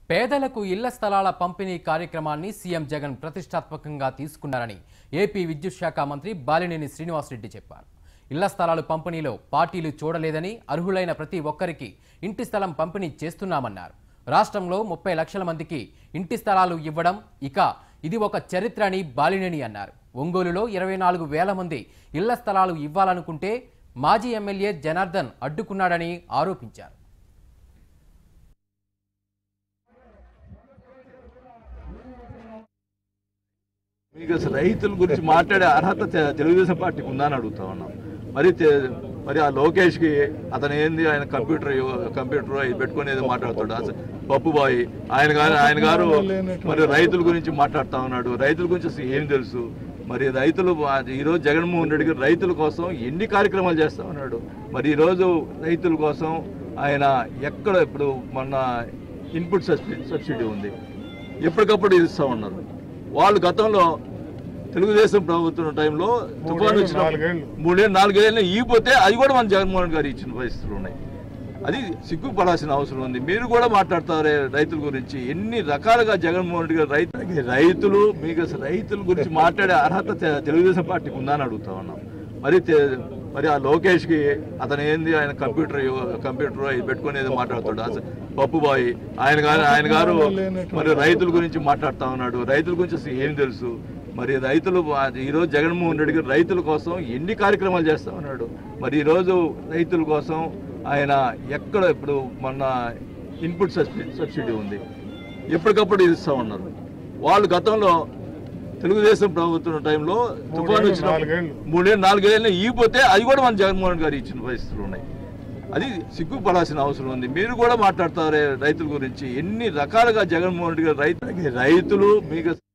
పేదలకు ఇళ్ల స్థలాల పంపిణీ కార్యక్రమాన్ని సీఎం జగన్ ప్రతిష్టాత్మకంగా తీసుకున్నారని ఏపీ విద్యుత్ శాఖ మంత్రి బాలినేని శ్రీనివాసరెడ్డి చెప్పారు ఇళ్ల స్థలాలు పంపిణీలో పార్టీలు చూడలేదని అర్హులైన ప్రతి ఒక్కరికి ఇంటి స్థలం పంపిణీ చేస్తున్నామన్నారు రాష్ట్రంలో ముప్పై లక్షల మందికి ఇంటి స్థలాలు ఇవ్వడం ఇక ఇది ఒక చరిత్ర అని బాలినేని అన్నారు ఒంగోలులో ఇరవై నాలుగు వేల మంది ఇళ్ల స్థలాలు ఇవ్వాలనుకుంటే మాజీ ఎమ్మెల్యే జనార్దన్ అడ్డుకున్నాడని ఆరోపించారు మీకు అసలు రైతుల గురించి మాట్లాడే అర్హత తె- తెలుగుదేశం పార్టీకి ఉందా అని అడుగుతా ఉన్నాం మరి తె- మరి ఆ లోకేష్ కి అతను ఏంది ఆయన కంప్యూటర్ ఇవ్వ- కంప్యూటర్ ఇది పెట్టుకుని ఏదో మాట్లాడతాడు అసలు పప్పు బాయ్ ఆయన గారు ఆయన గారు మరి రైతుల గురించి మాట్లాడుతా ఉన్నాడు రైతుల గురించి అసలు ఏం తెలుసు మరి రైతులు ఆ- ఈరోజు జగన్మోహన్ రెడ్డి గారు రైతుల కోసం ఎన్ని కార్యక్రమాలు చేస్తా ఉన్నాడు మరి ఈరోజు రైతుల కోసం ఆయన ఎక్కడ ఇప్పుడు మన ఇన్పుట్ సబ్సిడీ సబ్సిడీ ఉంది ఎప్పటికప్పుడు ఇస్తా ఉన్నారు వాళ్ళు గతంలో తెలుగుదేశం ప్రభుత్వం టైంలో తుఫాను వచ్చిన మూడేళ్ళు నాలుగేళ్ళు ఈగిపోతే అది కూడా మన జగన్మోహన్ గారు ఇచ్చిన పరిస్థితులు ఉన్నాయి అది సిగ్గుపడాల్సిన అవసరం ఉంది మీరు కూడా మాట్లాడతారే రైతుల గురించి ఎన్ని రకాలుగా జగన్మోహన్ రెడ్డి గారు రైతు రైతులు మీకు అసలు రైతుల గురించి మాట్లాడే అర్హత తె- తెలుగుదేశం పార్టీకి ఉందా అని అడుగుతా ఉన్నాం మరి తె- మరి ఆ లోకేష్ కి అతను ఏంది ఆయన కంప్యూటర్ ఇవ్వ- కంప్యూటర్ ఇది పెట్టుకుని ఏదో మాట్లాడతాడు అసలు పప్పు బాయ్ ఆయన గారు ఆయన గారు మరి రైతుల గురించి మాట్లాడుతా ఉన్నాడు రైతుల గురించి అసలు ఏం తెలుసు మరి రైతులు ఆ- ఈరోజు జగన్మోహన్ రెడ్డి గారు రైతుల కోసం ఎన్ని కార్యక్రమాలు చేస్తా ఉన్నాడు మరి ఈరోజు రైతుల కోసం ఆయన ఎక్కడ ఇప్పుడు మన ఇన్పుట్ సబ్సిడీ సబ్సిడీ ఉంది ఎప్పటికప్పుడు ఇస్తా ఉన్నారు వాళ్ళు గతంలో తెలుగుదేశం ప్రభుత్వం టైంలో తుఫాను వచ్చిన మూడేళ్ళు నాలుగేళ్ళు ఈగిపోతే అది కూడా మన జగన్మోహన్ గారు ఇచ్చిన పరిస్థితులు ఉన్నాయి అది సిగ్గుపడాల్సిన అవసరం ఉంది మీరు కూడా మాట్లాడతారే రైతుల గురించి ఎన్ని రకాలుగా జగన్మోహన్ రెడ్డి గారు రైతు రైతులు మీకు